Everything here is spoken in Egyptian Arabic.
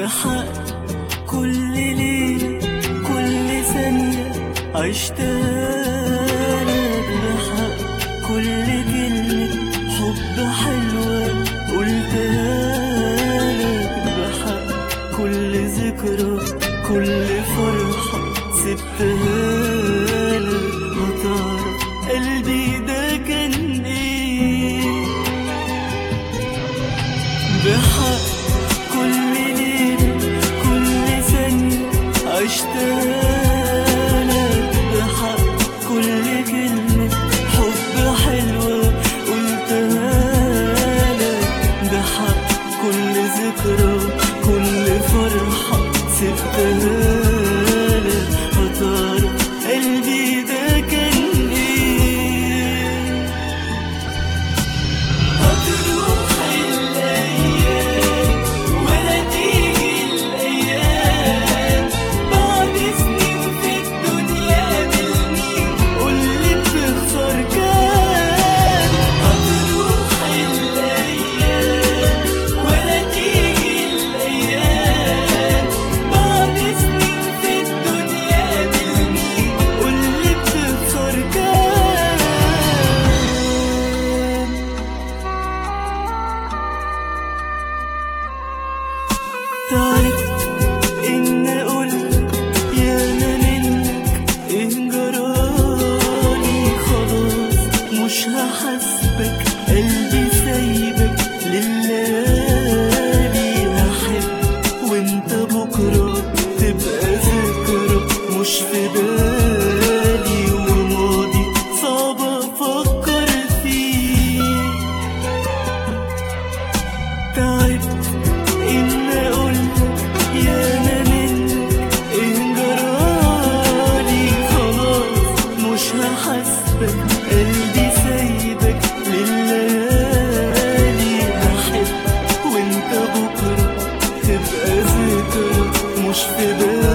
بحق كل ليلة كل ثانية عشتها لك بحق كل كلمة حب حلوة قلتها لك بحق كل ذكرى كل فرحة سبتها لك هتعرف قلبي ده كان ايه بحق كل ليلة كل ثانية عشتها لك بحق كل كلمة حب حلوة قلتها لك بحق كل ذكرى كل فرحة سبتها لك هتعرف قلبي ده كان ايه هتروح الأيام ولا تيجي الأيام بعد سنين في الدنيا بالمين قولي بتخسر كام هتروح الأيام ولا تيجي الأيام بعد سنين في الدنيا بالمين قولي بتخسر كام تعبت إن قلت يا أنا منك إن جرالي خلاص مش هحاسبك قلبي سايبك لليالي هحب وانت بكرة تبقى ذكرى مش في بالي وماضي صعب أفكر فيه تعبت إن أقولك يا أنا منك إن جرالي خلاص مش هحاسبك قلبي سايبك لليالي هحب وانت بكرة تبقى ذكرى مش في بالي